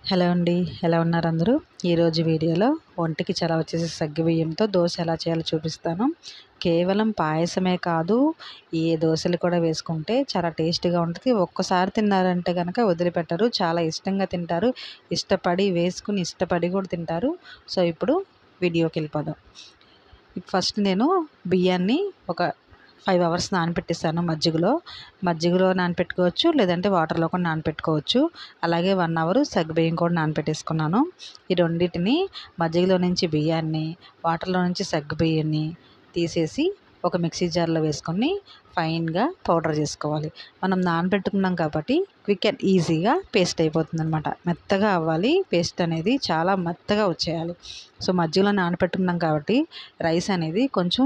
hello అండి ఎలా ఉన్నారు అందరూ ఈరోజు వీడియోలో ఒంటికి చల వచ్చేసి సగ్గుబియ్యంతో దోశ ఎలా చేయాలో చూపిస్తాను కేవలం పాయసమే కాదు ఏ దోశలు కూడా వేసుకుంటే చాలా టేస్టీగా ఉంటుంది ఒక్కసారి తిన్నారంటే కనుక వదిలిపెట్టరు చాలా ఇష్టంగా తింటారు ఇష్టపడి వేసుకుని ఇష్టపడి కూడా తింటారు సో ఇప్పుడు వీడియోకి వెళ్ళిపోదాం ఫస్ట్ నేను బియ్యాన్ని ఒక ఫైవ్ అవర్స్ నానబెట్టేసాను మజ్జిగలో మజ్జిగలో నానబెట్టుకోవచ్చు లేదంటే వాటర్లో కూడా నానబెట్టుకోవచ్చు అలాగే వన్ అవర్ సగ్గుబియ్యం కూడా నానబెట్టేసుకున్నాను ఈ రెండింటిని మజ్జిగలో నుంచి బియ్యాన్ని వాటర్లో నుంచి సగ్గుబియ్యాన్ని తీసేసి ఒక మిక్సీ జార్లో వేసుకొని ఫైన్గా పౌడర్ చేసుకోవాలి మనం నానబెట్టుకున్నాం కాబట్టి క్విక్ అండ్ ఈజీగా పేస్ట్ అయిపోతుంది అనమాట మెత్తగా అవ్వాలి పేస్ట్ అనేది చాలా మెత్తగా వచ్చేయాలి సో మజ్జిగలో నానబెట్టుకున్నాం కాబట్టి రైస్ అనేది కొంచెం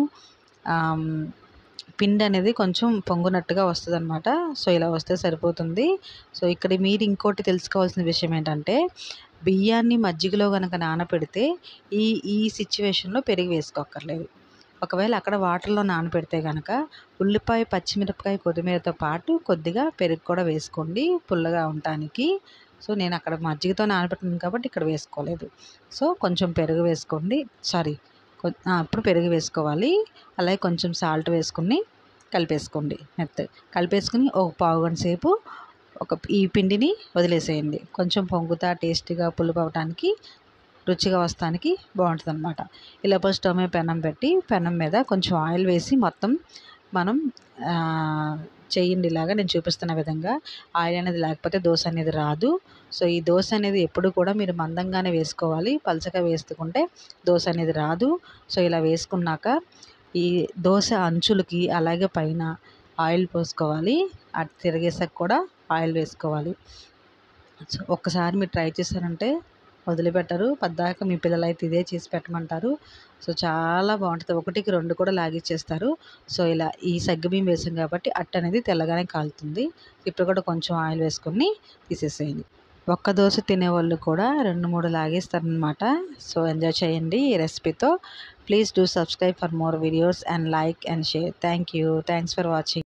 పిండి అనేది కొంచెం పొంగునట్టుగా వస్తుంది అనమాట సో ఇలా వస్తే సరిపోతుంది సో ఇక్కడ మీరు ఇంకోటి తెలుసుకోవాల్సిన విషయం ఏంటంటే బియ్యాన్ని మజ్జిగలో కనుక నానపెడితే ఈ ఈ సిచ్యువేషన్లో పెరిగి వేసుకోక్కర్లేదు ఒకవేళ అక్కడ వాటర్లో నానపెడితే కనుక ఉల్లిపాయ పచ్చిమిరపకాయ కొత్తిమీరతో పాటు కొద్దిగా పెరుగు కూడా వేసుకోండి పుల్లగా ఉండటానికి సో నేను అక్కడ మజ్జిగతో నానబెట్టినాను కాబట్టి ఇక్కడ వేసుకోలేదు సో కొంచెం పెరుగు వేసుకోండి సారీ అప్పుడు పెరుగు వేసుకోవాలి అలాగే కొంచెం సాల్ట్ వేసుకుని కలిపేసుకోండి మెత్త కలిపేసుకుని ఒక పావు గంట సేపు ఒక ఈ పిండిని వదిలేసేయండి కొంచెం పొంగుతా టేస్టీగా పులుపు అవటానికి రుచిగా వస్తానికి బాగుంటుంది అనమాట ఇలా స్టవ్ మీద పెనం పెట్టి పెనం మీద కొంచెం ఆయిల్ వేసి మొత్తం మనం చేయండి ఇలాగా నేను చూపిస్తున్న విధంగా ఆయిల్ అనేది లేకపోతే దోశ అనేది రాదు సో ఈ దోశ అనేది ఎప్పుడు కూడా మీరు మందంగానే వేసుకోవాలి పలచగా వేసుకుంటే దోశ అనేది రాదు సో ఇలా వేసుకున్నాక ఈ దోశ అంచులకి అలాగే పైన ఆయిల్ పోసుకోవాలి అటు తిరిగేసాక కూడా ఆయిల్ వేసుకోవాలి సో ఒక్కసారి మీరు ట్రై చేశారంటే వదిలిపెట్టరు పద్దాక మీ పిల్లలు అయితే ఇదే చేసి పెట్టమంటారు సో చాలా బాగుంటుంది ఒకటికి రెండు కూడా లాగిచ్చేస్తారు సో ఇలా ఈ సగ్గుబియ్యం వేసాం కాబట్టి అట్టు అనేది తెల్లగానే కాలుతుంది ఇప్పుడు కూడా కొంచెం ఆయిల్ వేసుకొని తీసేసేయండి ఒక్క దోశ తినేవాళ్ళు కూడా రెండు మూడు లాగేస్తారనమాట సో ఎంజాయ్ చేయండి ఈ రెసిపీతో please do subscribe for more videos and like and share thank you thanks for watching